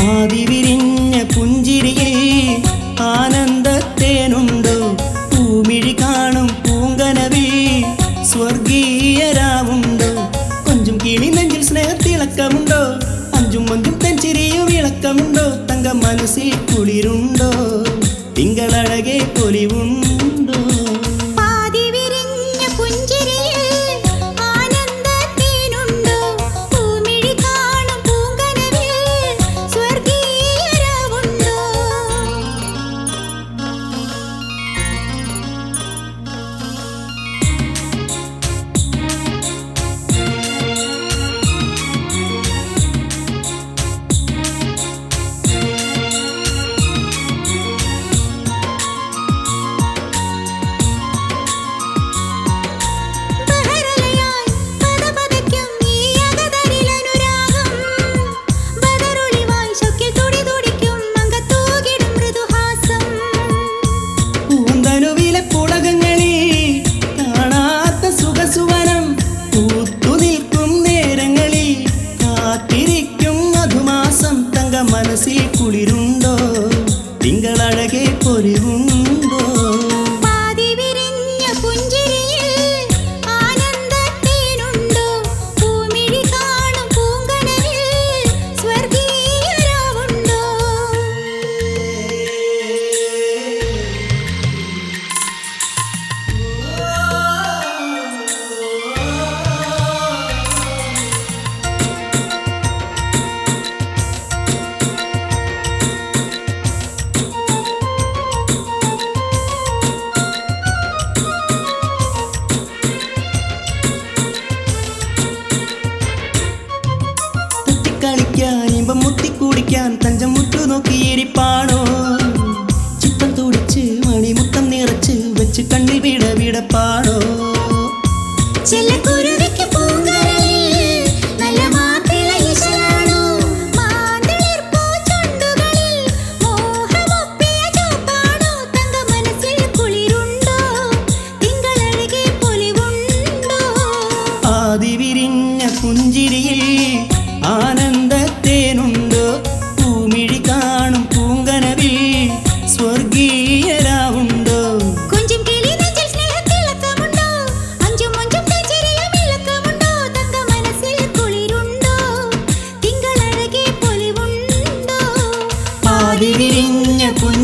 ആദിവിരിഞ്ഞ പുഞ്ചിരിയിൽ ആനന്ദത്തേനുണ്ടോ പൂമിഴി കാണും പൂങ്കനവിൽ സ്വർഗീയരാവുണ്ടോ കൊഞ്ചും കിളി നെഞ്ചിൽ സ്നേഹത്തിളക്കമുണ്ടോ അഞ്ചും മഞ്ചും തെഞ്ചിരിയും ഇളക്കമുണ്ടോ തങ്ക മനസ്സിൽ കുളിരുണ്ടോ തിങ്കളഴകെ പൊലിവുണ്ടോ പാതി വിരിഞ്ഞ പുഞ്ചിരിയിൽ ആനന്ദത്തേനുണ്ടോ പൂമിഴി കാണും പൂങ്കനവിൽ സ്വർഗീയരാവുണ്ടോ ബഹരലയായി പദപദയ്ക്കും ഈ അകതരിലനുരാഗം ബദറുളിവായി ശൗക്യ തുടി തുടിക്കും അങ്കത്തൂകിടും മൃദുഹാസം പൂന്തനുവിലെ പുളകങ്ങളിൽ കാണാത്ത സുഖസുവനം പൂത്തു നിൽക്കും നേരങ്ങളിൽ കാത്തിരിക്കും മധുമാസം തങ്ക മനസ്സിൽ കുളിരുണ്ടോ തിങ്കളഴകെ പൊലിവുണ്ടോ പാതി വിരിഞ്ഞ പുഞ്ചിരിയിൽ ആനന്ദത്തേനുണ്ടോ പൂമിഴി കാണും പൂങ്കനവിൽ സ്വർഗീയരാവുണ്ടോ തട്ടിക്കളിക്കാൻ ഇമ്പം മുത്തിക്കൂടിക്കാൻ തഞ്ചം മുട്ടു നോക്കിയിരിപ്പാണോ ചിത്തം തുടിച്ച് മണിമുത്തം നിറച്ച് വെച്ച് കണ്ണിൽ വിട വിടപ്പാണോ ചെല്ലക്കുരുവിക്ക് പൂങ്കരളിൽ നല്ല മാപ്പിള ഇശലാണോ മാന്തളിർപ്പൂ ചുണ്ടുകളിൽ മോഹമൊപ്പിയ ചുവപ്പാണോ തങ്ക മനസ്സിൽ കുളിരുണ്ടോ തിങ്കളഴകെ പൊലിവുണ്ടോ ആദി വിരിഞ്ഞ പുഞ്ചിരിയിൽ ആനന്ദത്തേനുണ്ടോ പൂമിഴി കാണും പൂങ്കനവിൽ സ്വർഗീയരാവുണ്ടോ കൊഞ്ചും കിളി നെഞ്ചിൽ സ്നേഹത്തിളക്കമുണ്ടോ അഞ്ചും അഞ്ചും തെച്ചിരിയും ഇളക്കമുണ്ടോ തങ്ക മനസ്സിൽ കുളിരുണ്ടോ തിങ്കളഴകെ പൊലിവുണ്ടോ ആദി വിരിഞ്ഞ പുഞ്ചിരിയിൽ